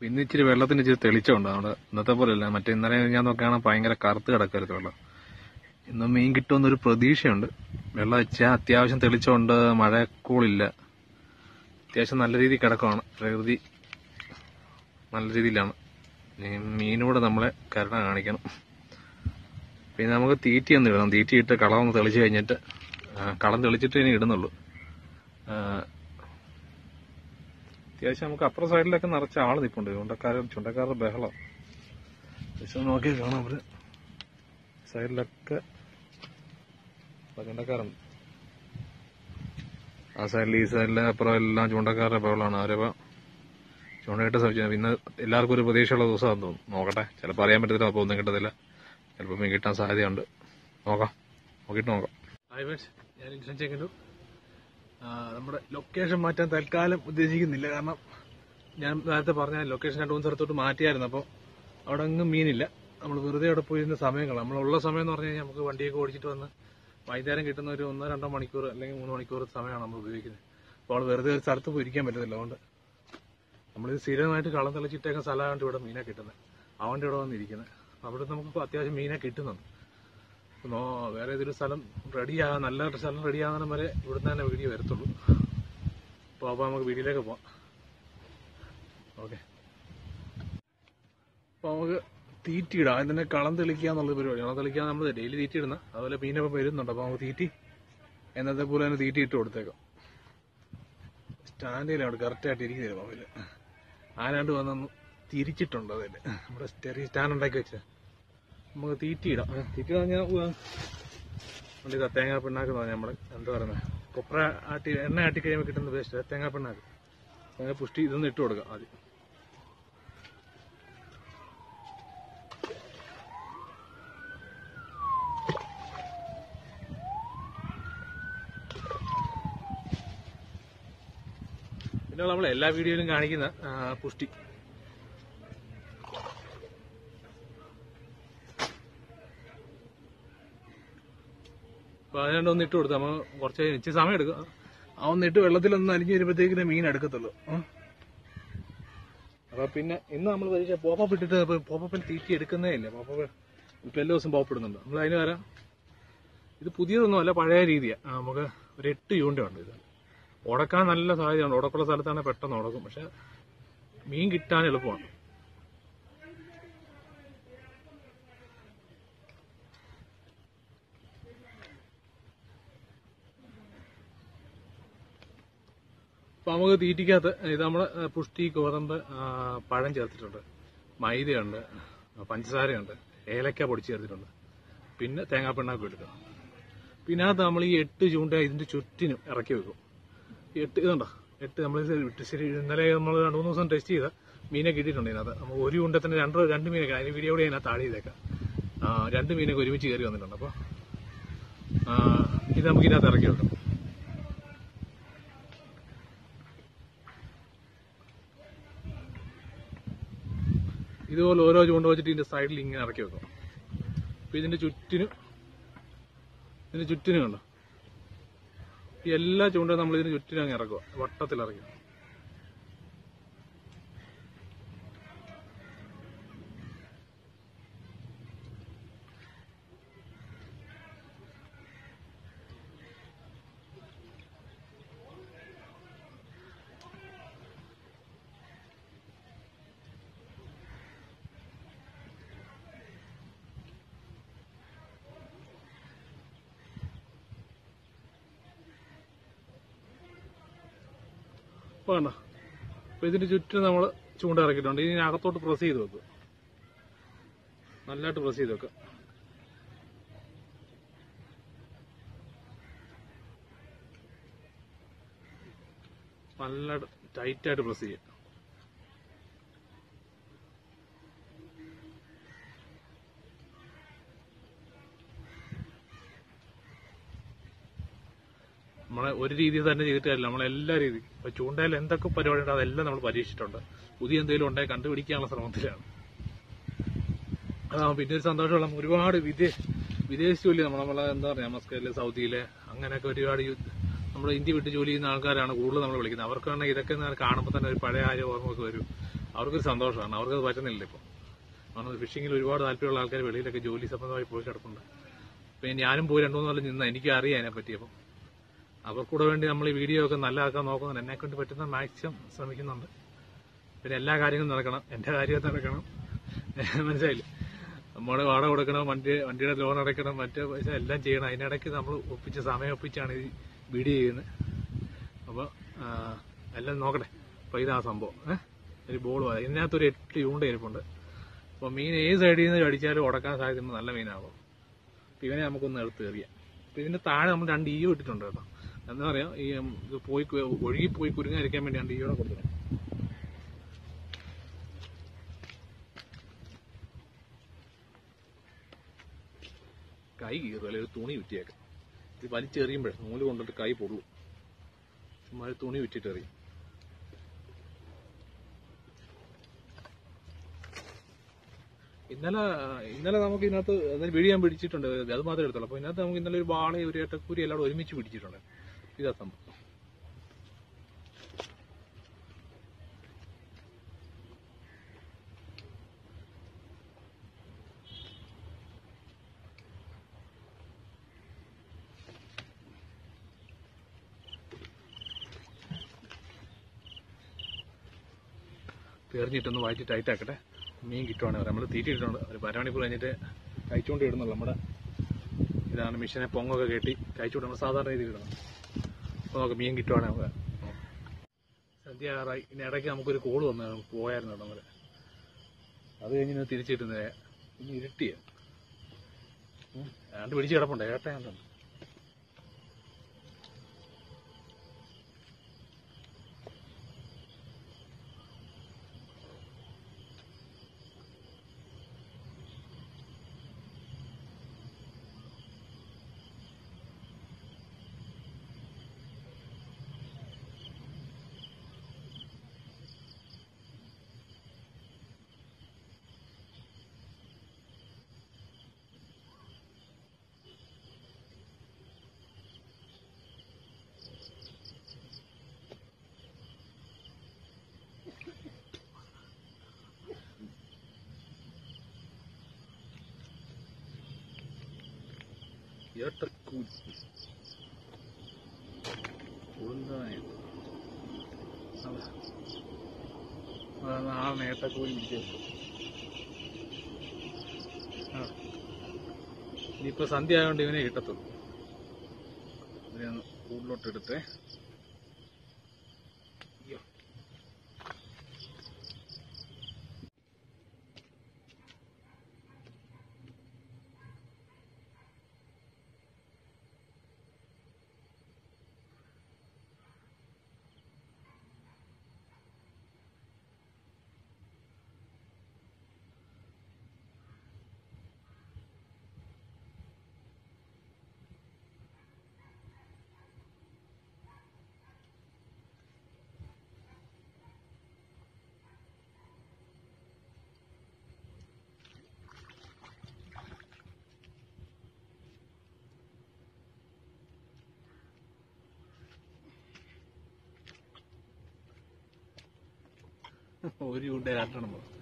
ഇന്ന് ഇച്ചിരി വെള്ളത്തിന് ഇച്ചിരി തെളിച്ചമുണ്ട് അവിടെ ഇന്നത്തെ പോലെയല്ല മറ്റേ ഇന്നലെ ഞാൻ നോക്കുകയാണ് ഭയങ്കര കറുത്ത് കിടക്കരുത് വെള്ളം ഇന്ന് മീൻ കിട്ടുമെന്നൊരു പ്രതീക്ഷയുണ്ട് വെള്ളം വെച്ചാൽ അത്യാവശ്യം തെളിച്ചമുണ്ട് മഴക്കൂളില്ല അത്യാവശ്യം നല്ല രീതിയിൽ കിടക്കുവാണ് പ്രകൃതി നല്ല രീതിയിലാണ് ഇനി മീനൂടെ നമ്മളെ കരുണ കാണിക്കണം പിന്നെ നമുക്ക് തീറ്റി ഒന്ന് ഇടണം തീറ്റി ഇട്ട് കളം ഒന്ന് തെളിച്ച് കഴിഞ്ഞിട്ട് ആ, കളം തെളിച്ചിട്ട് ഇനി ഇടുന്നുള്ളൂ ആ, അത്യാവശ്യം നമുക്ക് അപ്പുറ സൈഡിലൊക്കെ നിറച്ച ആള് നിൽപ്പുണ്ട് ചുണ്ടക്കാർ ചുണ്ടക്കാരുടെ ബഹളം ജസ്റ്റ് നോക്കിയാൽ കാണാം അവര് സൈഡിലൊക്കെ ചുണ്ടക്കാരുണ്ട് ആ സൈഡിൽ ഈ സൈഡിലെ അപ്പുറം എല്ലാം ചൂണ്ടക്കാരുടെ ബഹളമാണ് അവരിപ്പോ ചൂണ്ടയിട്ട് ശ്രമിച്ചു പിന്നെ എല്ലാവർക്കും ഒരു പ്രതീക്ഷയുള്ള ദിവസമാണെന്ന് തോന്നുന്നു നോക്കട്ടെ ചിലപ്പോൾ അറിയാൻ പറ്റത്തില്ല അപ്പോൾ ഒന്നും കിട്ടത്തില്ല ചിലപ്പോൾ മീൻ കിട്ടാൻ സാധ്യതയുണ്ട് നോക്കാം നോക്കിയിട്ട് നോക്കാം ഹായ് ഫ്രണ്ട്സ് ഞാൻ ഇൻഷൻ ചെക്കൻഡു നമ്മുടെ ലൊക്കേഷൻ മാറ്റാൻ തൽക്കാലം ഉദ്ദേശിക്കുന്നില്ല കാരണം ഞാൻ നേരത്തെ പറഞ്ഞ ലൊക്കേഷൻ രണ്ട് മൂന്ന് സ്ഥലത്തോട്ട് മാറ്റിയായിരുന്നു അപ്പോൾ അവിടെ അങ്ങ് മീനില്ല നമ്മൾ വെറുതെ അവിടെ പോയിരുന്ന സമയങ്ങൾ നമ്മളുള്ള സമയം എന്ന് പറഞ്ഞു കഴിഞ്ഞാൽ നമുക്ക് വണ്ടിയൊക്കെ ഓടിച്ചിട്ട് വന്ന് വൈകുന്നേരം കിട്ടുന്ന ഒരു ഒന്നോ രണ്ടോ മണിക്കൂർ അല്ലെങ്കിൽ മൂന്ന് മണിക്കൂർ സമയമാണ് നമ്മൾ ഉപയോഗിക്കുന്നത് അപ്പോൾ അവിടെ വെറുതെ ഒരു സ്ഥലത്ത് പോയി ഇരിക്കാൻ പറ്റത്തില്ല അതുകൊണ്ട് നമ്മളിത് സ്ഥിരമായിട്ട് കളം തെളിച്ചിട്ടേക്കുന്ന സ്ഥലമായിട്ട് ഇവിടെ മീനെ കിട്ടുന്നത് അതുകൊണ്ട് ഇവിടെ വന്നിരിക്കുന്നത് അവിടെ നമുക്ക് അത്യാവശ്യം മീനെ കിട്ടുന്നുണ്ട് അപ്പൊ നോ വേറെ ഏതൊരു സ്ഥലം റെഡിയാകാൻ നല്ല ഒരു സ്ഥലം റെഡിയാകുന്ന വരെ ഇവിടുന്ന് തന്നെ വീഡിയോ വരത്തുള്ളൂ അപ്പോൾ അപ്പോൾ നമുക്ക് വീഡിയോയിലേക്ക് പോവാം ഓക്കെ അപ്പോൾ നമുക്ക് തീറ്റി ഇടാം ആദ്യം തന്നെ കളം തെളിക്കുക എന്നുള്ള പരിപാടി കളം തെളിക്കാൻ നമ്മൾ ഡെയിലി തീറ്റി ഇടുന്ന അതുപോലെ മീനൊക്കെ വരുന്നുണ്ട് അപ്പോൾ നമുക്ക് തീറ്റി എന്നത്തെ പോലെ തന്നെ തീറ്റി ഇട്ട് കൊടുത്തേക്കാം സ്റ്റാൻഡിലാണ് അവിടെ കറക്റ്റായിട്ട് ഇരിക്കുന്നത് മൊബൈല് ആരാണ്ട് വന്നൊന്ന് തിരിച്ചിട്ടുണ്ട് അതിൽ നമ്മുടെ സ്റ്റെറി സ്റ്റാൻഡ് ഉണ്ടാക്കി വെച്ച നമുക്ക് തീറ്റി ഇടാം ആ, തീറ്റി പറഞ്ഞാൽ വണ്ടി ഇതാ തേങ്ങാ പിണ്ണാക്ക് എന്ന് പറഞ്ഞാൽ നമ്മുടെ എന്താ പറയുന്നത് കൊപ്ര ആട്ടി എണ്ണ ആട്ടി കഴിയുമ്പോൾ കിട്ടുന്ന വേസ്റ്റ് തേങ്ങാ പിണ്ണാക്ക് തേങ്ങ പുഷ്ടി ഇതൊന്ന് ഇട്ട് കൊടുക്കാം ആദ്യം പിന്നെ നമ്മൾ എല്ലാ വീഡിയോയിലും കാണിക്കുന്ന ആ, പുഷ്ടി അപ്പൊ അതിനാണ്ട് ഒന്ന് ഇട്ട് കൊടുത്തു നമ്മൾ കുറച്ച് കഴിഞ്ഞ് ഇച്ചിരി സമയം എടുക്കും ആ ഒന്ന് ഇട്ട് വെള്ളത്തിലൊന്ന് അലിഞ്ഞു വരുമ്പോഴത്തേക്കിന് മീൻ എടുക്കത്തുള്ളൂ ഉം. അപ്പൊ പിന്നെ ഇന്ന് നമ്മൾ പരീക്ഷ പോപ്പപ്പ് ഇട്ടിട്ട് പോപ്പപ്പിൽ തീറ്റി എടുക്കുന്നേ ഇല്ല പോപ്പപ്പ് ഇപ്പൊ എല്ലാ ദിവസം പോപ്പ് ഇടുന്നുണ്ട് നമ്മൾ അതിന് വരാം ഇത് പുതിയതൊന്നും അല്ല പഴയ രീതിയാ ആ, നമുക്ക് ഒരു എട്ട് യൂണിറ്റ് ഇത് ഉടക്കാൻ നല്ല സാധ്യതയുണ്ട് ഉടക്കുള്ള സ്ഥലത്താണ് പെട്ടെന്ന് ഉടക്കും പക്ഷെ മീൻ കിട്ടാൻ എളുപ്പമാണ് അപ്പൊ നമുക്ക് തീറ്റിക്കകത്ത് ഇത് നമ്മുടെ ആ, പുഷ്ടി ഗോതമ്പ് ആ, പഴം ചേർത്തിട്ടുണ്ട് മൈദയുണ്ട് ആ, പഞ്ചസാരയുണ്ട് ഏലക്ക പൊടിച്ച് ചേർത്തിട്ടുണ്ട് പിന്നെ തേങ്ങാപ്പിണ്ണാക്കും എടുക്കണം പിന്നെ അത് നമ്മൾ ഈ എട്ട് ചൂണ്ട ഇതിന്റെ ചുറ്റിനും ഇറക്കി വെക്കും ഈ എട്ട് ഇതുണ്ടോ എട്ട് നമ്മൾ ശരി ഇന്നലെ നമ്മൾ രണ്ട് മൂന്ന് ദിവസം ടെസ്റ്റ് ചെയ്ത മീനെ കിട്ടിയിട്ടുണ്ട് ഇതിനകത്ത് നമ്മൾ ഒരു ചൂണ്ടത്തിന് രണ്ട് രണ്ട് മീനൊക്കെ അതിന് വീഡിയോ കൂടി അതിനകത്ത് താഴെ ചെയ്തേക്കാം ആ, രണ്ട് മീനൊക്കെ ഒരുമിച്ച് കയറി വന്നിട്ടുണ്ട് അപ്പോൾ ഇത് നമുക്ക് ഇതിനകത്ത് ഇറക്കി വെക്കാം ഇതുപോലെ ഓരോ ചൂണ്ട വെച്ചിട്ട് ഇതിന്റെ സൈഡിൽ ഇങ്ങനെ ഇറക്കി വെക്കും അപ്പൊ ഇതിന്റെ ചുറ്റിനും ഇതിന്റെ ചുറ്റിനും കണ്ടോ ഈ എല്ലാ ചൂണ്ടയും നമ്മൾ ഇതിന് ചുറ്റിനും അങ്ങ് ഇറക്കുക വട്ടത്തിൽ ഇറക്കുക അപ്പൊ കണ്ടോ അപ്പൊ ഇതിന്റെ ചുറ്റും നമ്മൾ ചൂണ്ട ഇറക്കിയിട്ടുണ്ട് ഇനി അകത്തോട്ട് പ്രസ് ചെയ്ത് വെക്കുക നല്ലതായിട്ട് പ്രസ് ചെയ്ത് വെക്കുക നല്ല ടൈറ്റായിട്ട് പ്രസ് ചെയ്യുക നമ്മളെ ഒരു രീതിയിൽ തന്നെ ചെയ്തിട്ട് കാര്യമില്ല നമ്മളെല്ലാ രീതി ഇപ്പൊ ചൂണ്ടയിൽ എന്തൊക്കെ പരിപാടി ഉണ്ടോ അതെല്ലാം നമ്മൾ പരീക്ഷിച്ചിട്ടുണ്ട് പുതിയ എന്തെങ്കിലും ഉണ്ടെങ്കിൽ കണ്ടുപിടിക്കാനുള്ള ശ്രമത്തിലാണ് ആ പിന്നെ ഒരു സന്തോഷമുള്ള ഒരുപാട് വിദേശ വിദേശ ജോലി നമ്മൾ നമ്മളെ എന്താ പറയാ മസ്കറ്റില് സൗദിയിലെ അങ്ങനെയൊക്കെ ഒരുപാട് യു- നമ്മുടെ ഇന്ത്യ വിട്ട് ജോലി ചെയ്യുന്ന ആൾക്കാരാണ് കൂടുതൽ നമ്മൾ വിളിക്കുന്നത് അവർക്കാണെങ്കിൽ ഇതൊക്കെ കാണുമ്പോൾ തന്നെ ഒരു പഴയ ആര്യ ഓർമ്മയൊക്കെ വരും അവർക്കൊരു സന്തോഷമാണ് അവർക്കത് പറ്റുന്നില്ല ഇപ്പോൾ കാരണം ഫിഷിങ്ങിൽ ഒരുപാട് താല്പര്യമുള്ള ആൾക്കാർ വെളിയിലൊക്കെ ജോലി സംബന്ധമായി പോയി കിടപ്പുണ്ട് പിന്നെ ഞാനും പോയി രണ്ടു മൂന്ന് കൊല്ലം നിന്ന് എനിക്ക് അറിയാം അതിനെ പറ്റി അപ്പം അവർക്കൂടെ വേണ്ടി നമ്മൾ ഈ വീഡിയോ ഒക്കെ നല്ലതാക്കാൻ നോക്കുന്നുണ്ട് എന്നെ കൊണ്ട് പറ്റുന്ന മാക്സിമം ശ്രമിക്കുന്നുണ്ട് പിന്നെ എല്ലാ കാര്യങ്ങളും നടക്കണം എന്റെ കാര്യം നടക്കണം മനസ്സിലായില്ലേ നമ്മുടെ വാടക കൊടുക്കണം വണ്ടി വണ്ടിയുടെ ലോൺ അടയ്ക്കണം മറ്റേ പൈസ എല്ലാം ചെയ്യണം അതിനിടയ്ക്ക് നമ്മൾ ഒപ്പിച്ച് സമയം ഒപ്പിച്ചാണ് ഈ വീഡിയോ ചെയ്യുന്നത് അപ്പോൾ എല്ലാം നോക്കട്ടെ അപ്പോൾ ഇതാ സംഭവം ഏഹ് ഒരു ബോൾ ഇതിനകത്തൊരു എട്ട് യൂണ്ട ഇരിപ്പുണ്ട് അപ്പോൾ മീൻ ഏത് സൈഡിൽ നിന്ന് കടിച്ചാലും ഉടക്കാൻ സാധിക്കുന്ന നല്ല മീനാകും അപ്പോൾ ഇവനെ നമുക്കൊന്ന് എടുത്ത് എറിയാം അപ്പോൾ ഇതിന്റെ താഴെ നമ്മൾ രണ്ട് ഈയോ ഇട്ടിട്ടുണ്ട് കേട്ടോ എന്താ പറയാ ഈ ഉം, ഇത് പോയി കു- ഒഴുകി പോയി കുരുങ്ങാതിരിക്കാൻ വേണ്ടി രണ്ട് ഈയോടെ കൊടുത്തിട്ടുണ്ട് കൈ കീറും അല്ലെങ്കിൽ ഒരു തുണി വിറ്റിയേക്കാം ഇത് വലിച്ചെറിയുമ്പോഴേ നൂല് കൊണ്ടിട്ട് കൈ പൊള്ളും ചുമ്മാ ഒരു തുണി വിറ്റിട്ട് എറിയും ഇന്നലെ ഇന്നലെ നമുക്ക് ഇതിനകത്ത് എന്തായാലും വീഡിയോ ഞാൻ പിടിച്ചിട്ടുണ്ട് അത് മാത്രമേ എടുത്തുള്ളൂ അപ്പൊ ഇതിനകത്ത് നമുക്ക് ഇന്നലെ ഒരു വാള ഒരു ഏട്ടക്കൂരി എല്ലാം കൂടെ ഒരുമിച്ച് പിടിച്ചിട്ടുണ്ട് ഇതാ സംഭവം തീർന്നിട്ടൊന്ന് വായിച്ച് ടൈറ്റ് ആക്കട്ടെ മീൻ കിട്ടുവാണെങ്കിൽ നമ്മൾ തീറ്റിയിട്ടുണ്ട് ഒരു പരമണിക്കൂർ കഴിഞ്ഞിട്ട് കഴിച്ചുകൊണ്ട് ഇടുന്നുള്ളൂ നമ്മുടെ ഇതാണ് മിഷനെ പൊങ്ങൊക്കെ കെട്ടി കഴിച്ചുകൊണ്ട് നമ്മൾ സാധാരണ രീതിയിൽ ഇടണം അപ്പോൾ നമുക്ക് മീൻ കിട്ടുവാണെങ്കിൽ നമുക്ക് നോക്കാം. സന്ധ്യ ആറായി ഇനി ഇടയ്ക്ക് നമുക്കൊരു കോള് വന്നു പോയായിരുന്നു നമ്മൾ അത് കഴിഞ്ഞ് ഇന്ന് തിരിച്ചിട്ടുന്നത് ഇനി ഇരുട്ടിയ ഏതാണ്ട് പിടിച്ച് കിടപ്പുണ്ട് ഏട്ടയുണ്ട് ഏട്ടക്കൂലി ഉളുന്താനായിട്ട് നാളെ ഏട്ടക്കൂലി പിടിച്ചേക്കും ആ ഇനിയിപ്പോ സന്ധ്യ ആയതുകൊണ്ട് ഇവനെ കിട്ടത്തുള്ളൂ ഇതിനെ ഒന്ന് കൂടുതലോട്ട് എടുത്തേ അയ്യോ. ഒരു ചൂണ്ട രണ്ടെണ്ണം പോകും